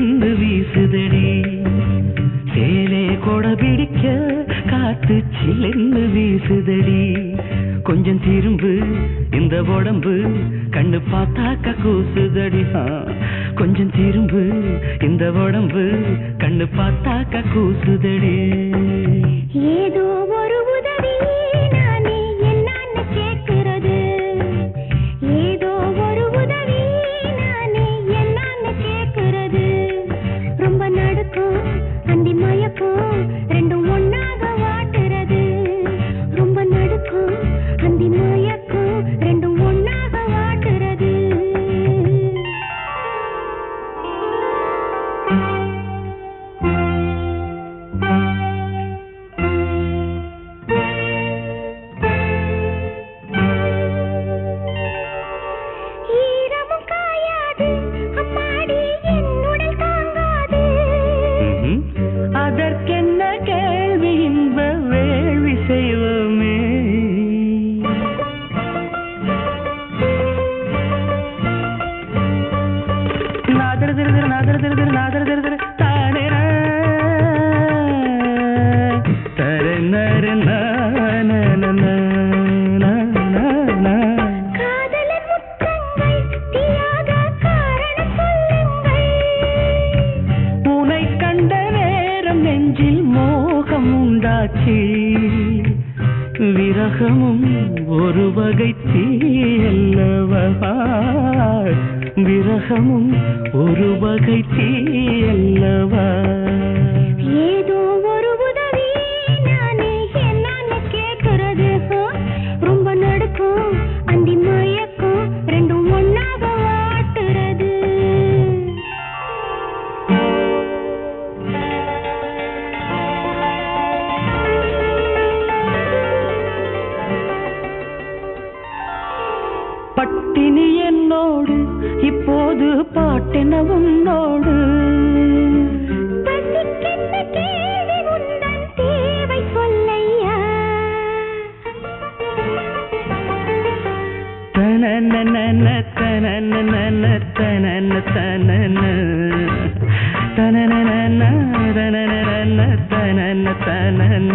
சில்லுன்னு வீசுதடி சேலே கொட பிடிக்க காத்து சில்லுன்னு வீசுதடி கொஞ்சம் திரும்பு இந்த உடம்பு கண்ணு பார்த்தாக்க கூசுதடி ஆ. கொஞ்சம் திரும்பு இந்த உடம்பு கண்ணு பார்த்தாக்க கூசுதடி ஏதோ ஒரு உதவி நானே என்னான்னு கேட்கிறது ஏதோ ஒரு உதவி நானே என்னான்னு கேட்கிறது ரொம்ப நடுக்கும் அந்தி மயக்கும் ரெண்டும் ஒன்னாக வாட்டுறது ரொம்ப நடுக்கும் அந்தி மயக்கும் ரெண்டும் ஒன்னாக வாட்டுறது ஈரமும் காயாது அம்மாடி என் உடல் தாங்காது ம்ஹும். அதற்கென்ன கேள்வி இன்ப வேள்வி செய்வோமே நாதர திரு திரு நாதர திரு திரு நாதர திரு திரு தானே தர நர நான காதலன் முத்தங்கள் தீயாக காரணம் சொல்லுங்கள் உனை கண்ட நேரம் நெஞ்சில் மோகம் உண்டாச்சு விரகமும் ஒரு வகை தீயல்லவா விரகமும் ஒரு வகை தீயல்லவா ஏதோ ஒரு உதவி நானே என்னான்னு கேட்கிறது ஹோ? ரொம்ப நடுக்கும் அந்தி மயக்கும் ரெண்டும் ஒன்னாக வாட்டுறது பட்டினி என்னோடு இப்போது பாட்டென உன்னோடு பசிக்கென்ன கேள்வி உந்தன் தேவை சொல்லையா தனனனன தனனனன தனன தனன தனனனன தனனனன தனன தனன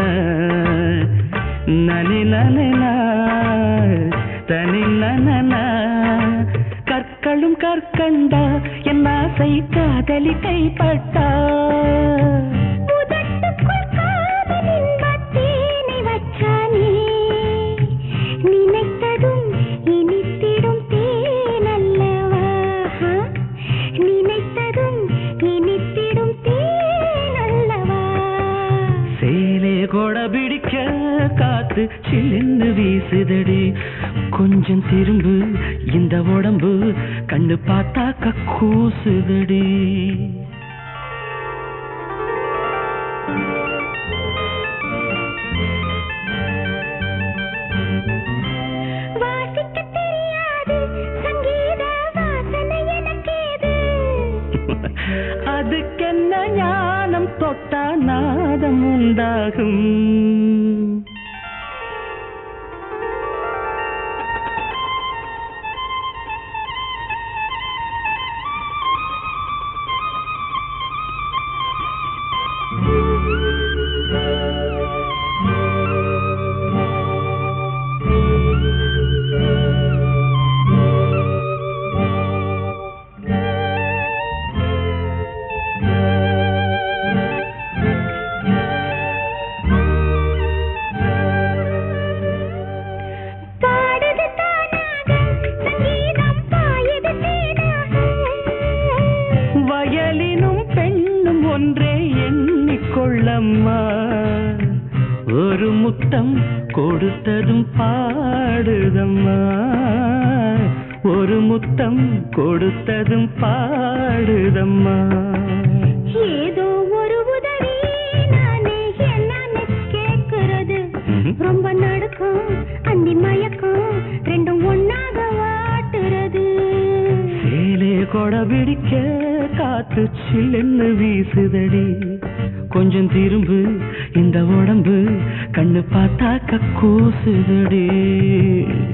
நனி நனனா தனி நனனா கற்களும் கற்கண்டா என் ஆசை காதலி கைப்பட்டா உதட்டுக்குள் காதல் இன்பத் தேனை வச்சானே. நினைத்ததும் இனித்திடும் தேனல்லவா? நினைத்ததும் இனித்திடும் தேனல்லவா? சேலே கொட பிடிக்க காத்து சில்லுன்னு வீசுதடி கொஞ்சம் திரும்பு இந்த உடம்பு கண்ணு பார்த்தாக்க கூசுதடி வாசிக்கத் தெரியாது சங்கீத வாசனை எனக்கேது அதுக்கென்ன ஞானம் தொட்டா நாதம் உண்டாகும் பாடுது தானாக சங்கீதம் பாயுது தேனாக வயலினும் பெண்ணும் ஒன்றே எண்ணிக்கொள்ளம்மா ஒரு முத்தம் கொடுத்ததும் பாடுதம்மா ஒரு முத்தம் கொடுத்ததும் பாடுதம்மா ஏதோ ஒரு உதவி நானே என்னான்னு கேட்கிறது ம்ஹும். ரொம்ப நடுக்கும் அந்தி மயக்கம் ரெண்டும் ஒன்னாக வாட்டுறது சேலே கொட பிடிக்க காத்து சில்லுன்னு வீசுதடி கொஞ்சம் திரும்பு இந்த உடம்பு கண்ணு பார்த்தாக்க கூசுதடி